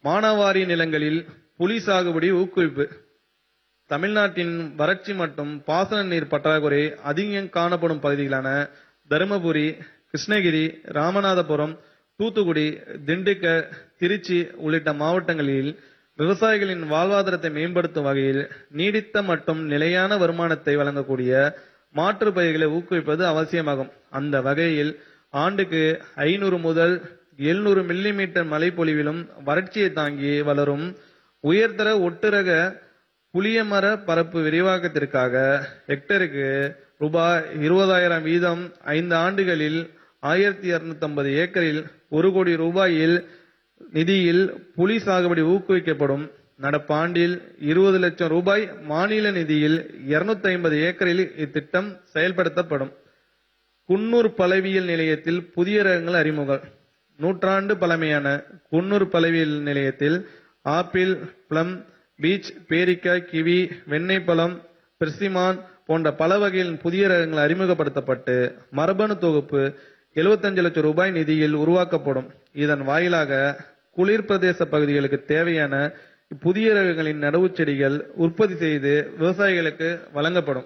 மானாவாரி நிலங்களில் புலி சாகுபடி ஊக்குவிப்பு தமிழ்நாட்டின் வறட்சி மற்றும் பாசன நீர் பற்றாக்குறை அதிகம் காணப்படும் பகுதிகளான தருமபுரி கிருஷ்ணகிரி ராமநாதபுரம் தூத்துக்குடி திண்டுக்கல் திருச்சி உள்ளிட்ட மாவட்டங்களில் விவசாயிகளின் வாழ்வாதாரத்தை மேம்படுத்தும் வகையில் நீடித்த மற்றும் நிலையான வருமானத்தை வழங்கக்கூடிய மாற்று பயிர்களை ஊக்குவிப்பது அவசியமாகும் அந்த வகையில் ஆண்டுக்கு ஐநூறு முதல் எழுநூறு மில்லிமீட்டர் மழைப்பொழிவிலும் வறட்சியை தாங்கி வளரும் உயர்தர ஒட்டுரக புளியமர பரப்பு விரிவாக்கத்திற்காக ஹெக்டருக்கு ரூபாய் இருபதாயிரம் வீதம் ஐந்து ஆண்டுகளில் ஆயிரத்தி இருநூத்தி ஏக்கரில் ஒரு கோடி ரூபாயில் நிதியில் புலி சாகுபடி ஊக்குவிக்கப்படும் நடப்பாண்டில் இருபது லட்சம் ரூபாய் மாநில நிதியில் 250 ஐம்பது ஏக்கரில் இத்திட்டம் செயல்படுத்தப்படும் குன்னூர் பழவியல் நிலையத்தில் புதிய ரகங்கள் அறிமுகம் நூற்றாண்டு பழமையான குன்னூர் பழவியல் நிலையத்தில் ஆப்பிள் பிளம் பீச் பேரிக்காய் கிவி வெண்ணெய் பழம் பெர்சிமான் போன்ற பல வகையின் புதிய ரகங்கள் அறிமுகப்படுத்தப்பட்டு மரபணு தொகுப்பு 75 லட்சம் ரூபாய் நிதியில் உருவாக்கப்படும் இதன் வாயிலாக குளிர் பிரதேச பகுதிகளுக்கு தேவையான புதிய ரகங்களின் நடவு செடிகள் உற்பத்தி செய்து விவசாயிகளுக்கு வழங்கப்படும்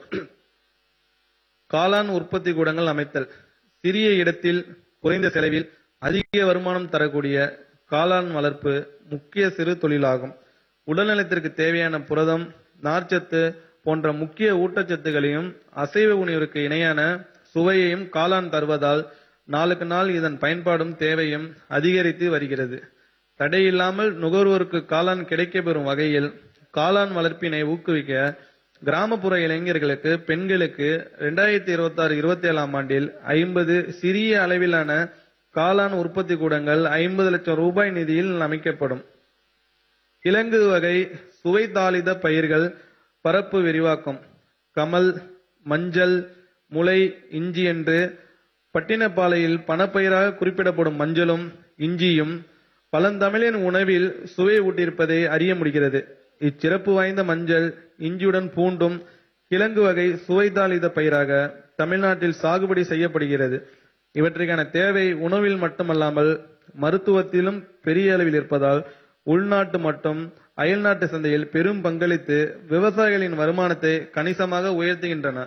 காளான் உற்பத்தி கூடங்கள் அமைத்தல் சிறிய இடத்தில் குறைந்த செலவில் அதிக வருமானம் தரக்கூடிய காளான் வளர்ப்பு முக்கிய சிறு தொழிலாகும் உடல்நலத்திற்கு தேவையான புரதம் நார்ச்சத்து போன்ற முக்கிய ஊட்டச்சத்துகளையும் அசைவ உணவிற்கு இணையான சுவையையும் காளான் தருவதால் நாளுக்கு நாள் இதன் பயன்பாடும் தேவையும் அதிகரித்து வருகிறது தடையில்லாமல் நுகர்வோருக்கு காளான் கிடைக்கப்பெறும் வகையில் காளான் வளர்ப்பினை ஊக்குவிக்க கிராமப்புற இளைஞர்களுக்கு பெண்களுக்கு ரெண்டாயிரத்தி இருபத்தி ஆறு இருபத்தி ஏழாம் ஆண்டில் ஐம்பது சிறிய அளவிலான காளான் உற்பத்தி கூடங்கள் ஐம்பது லட்சம் ரூபாய் நிதியில் அமைக்கப்படும் கிழங்கு வகை சுவைதாளித பயிர்கள் பரப்பு விரிவாக்கம் கமல் மஞ்சள் முளை இஞ்சி என்று பட்டினப்பாலையில் பணப்பயிராக குறிப்பிடப்படும் மஞ்சளும் இஞ்சியும் பழந்தமிழின் உணவில் சுவை ஊட்டியிருப்பதை அறிய முடிகிறது இச்சிறப்பு வாய்ந்த மஞ்சள் இஞ்சியுடன் பூண்டும் கிழங்கு வகை சுவைதாளித பயிராக தமிழ்நாட்டில் சாகுபடி செய்யப்படுகிறது இவற்றுக்கான தேவை உணவில் மட்டுமல்லாமல் மருத்துவத்திலும் பெரிய அளவில் இருப்பதால் உள்நாட்டு மற்றும் அயல்நாட்டு சந்தையில் பெரும் பங்களித்து விவசாயிகளின் வருமானத்தை கணிசமாக உயர்த்துகின்றன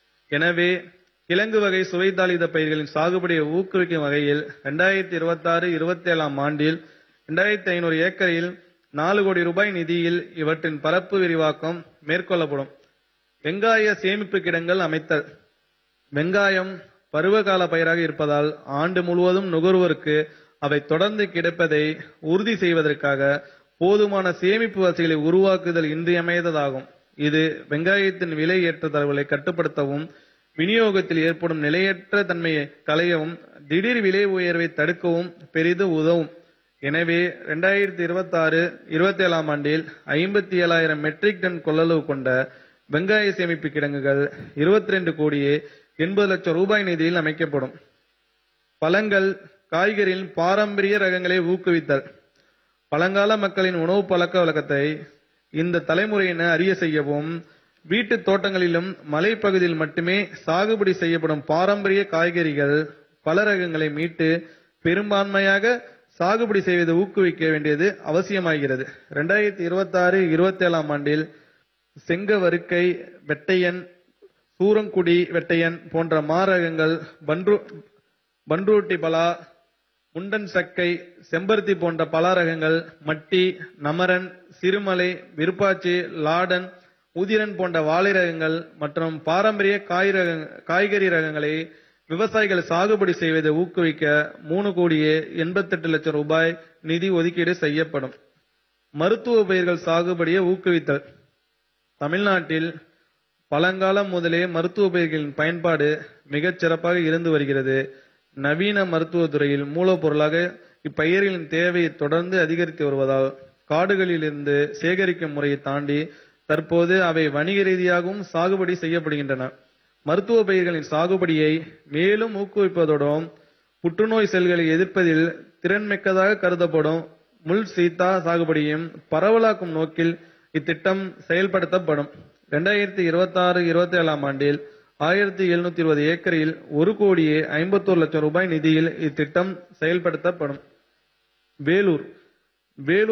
எனவே கிழங்கு வகை சுவைதாளித பயிர்களின் சாகுபடியை ஊக்குவிக்கும் வகையில் இரண்டாயிரத்தி இருபத்தி ஆறு இருபத்தி ஏழாம் ஆண்டில் இரண்டாயிரத்தி ஐநூறு ஏக்கரில் நாலு கோடி ரூபாய் நிதியில் இவற்றின் பரப்பு விரிவாக்கம் மேற்கொள்ளப்படும் வெங்காய சேமிப்பு கிடங்கள் அமைத்தல் வெங்காயம் பருவகால பயிராக இருப்பதால் ஆண்டு முழுவதும் நுகர்வோருக்கு அவை தொடர்ந்து கிடைப்பதை உறுதி செய்வதற்காக போதுமான சேமிப்பு வசதிகளை உருவாக்குதல் இன்றியமையாததாகும் இது வெங்காயத்தின் விலை ஏற்றத்தாழ்வுகளை கட்டுப்படுத்தவும் விநியோகத்தில் ஏற்படும் நிலையற்ற தன்மையை களையவும் திடீர் விலை உயர்வை தடுக்கவும் பெரிதும் உதவும் எனவே இரண்டாயிரத்தி இருபத்தி ஆறு இருபத்தி ஏழாம் ஆண்டில் ஐம்பத்தி ஏழாயிரம் மெட்ரிக் டன் கொள்ளளவு கொண்ட வெங்காய சேமிப்பு கிடங்குகள் இருபத்தி ரெண்டு கோடியே எண்பது லட்சம் ரூபாய் நிதியில் அமைக்கப்படும் பழங்கள் காய்கறியின் பாரம்பரிய ரகங்களை ஊக்குவித்தல் பழங்கால மக்களின் உணவு பழக்க வழக்கத்தை இந்த தலைமுறையினர் அறிய செய்யவும் வீட்டு தோட்டங்களிலும் மலைப்பகுதியில் மட்டுமே சாகுபடி செய்யப்படும் பாரம்பரிய காய்கறிகள் பல ரகங்களை மீட்டு பெரும்பான்மையாக சாகுபடி செய்வதை ஊக்குவிக்க வேண்டியது அவசியமாகிறது இரண்டாயிரத்தி இருபத்தி ஆறு இருபத்தி ஏழாம் ஆண்டில் செங்கவருக்கை வெட்டையன் சூரங்குடி வெட்டையன் போன்ற மாரகங்கள் பன்ரு பன்ருட்டி பலா முண்டன் சக்கை செம்பருத்தி போன்ற பல ரகங்கள் மட்டி நமரன் சிறுமலை விருப்பாச்சி லாடன் உதிரன் போன்ற வாழை ரகங்கள் மற்றும் பாரம்பரிய காய் ரக காய்கறி ரகங்களை விவசாயிகள் சாகுபடி செய்வதை ஊக்குவிக்க மூணு கோடியே எண்பத்தெட்டு லட்சம் ரூபாய் நிதி ஒதுக்கீடு செய்யப்படும் மருத்துவ பயிர்கள் சாகுபடியை ஊக்குவித்தல் தமிழ்நாட்டில் பழங்காலம் முதலே மருத்துவ பயிர்களின் பயன்பாடு மிகச் சிறப்பாக இருந்து வருகிறது நவீன மருத்துவத் துறையில் மூலப்பொருளாக இப்பயிர்களின் தேவை தொடர்ந்து அதிகரித்து வருவதால் காடுகளிலிருந்து சேகரிக்கும் முறையை தாண்டி தற்போது அவை வணிக ரீதியாகவும் சாகுபடி செய்யப்படுகின்றன மருத்துவ பயிர்களின் சாகுபடியை மேலும் ஊக்குவிப்பதோடும் புற்றுநோய் செல்களை எதிர்ப்பதில் திறன்மிக்கதாக கருதப்படும் முள் சீத்தா சாகுபடியும் பரவலாக்கும் நோக்கில் இத்திட்டம் செயல்படுத்தப்படும் இரண்டாயிரத்தி இருபத்தி ஆறு இருபத்தி ஏழாம் ஆண்டில் ஆயிரத்தி எழுநூத்தி இருபது ஏக்கரில் ஒரு கோடியே ஐம்பத்தோரு லட்சம் ரூபாய் நிதியில் இத்திட்டம் செயல்படுத்தப்படும் வேலூர் வேலூர்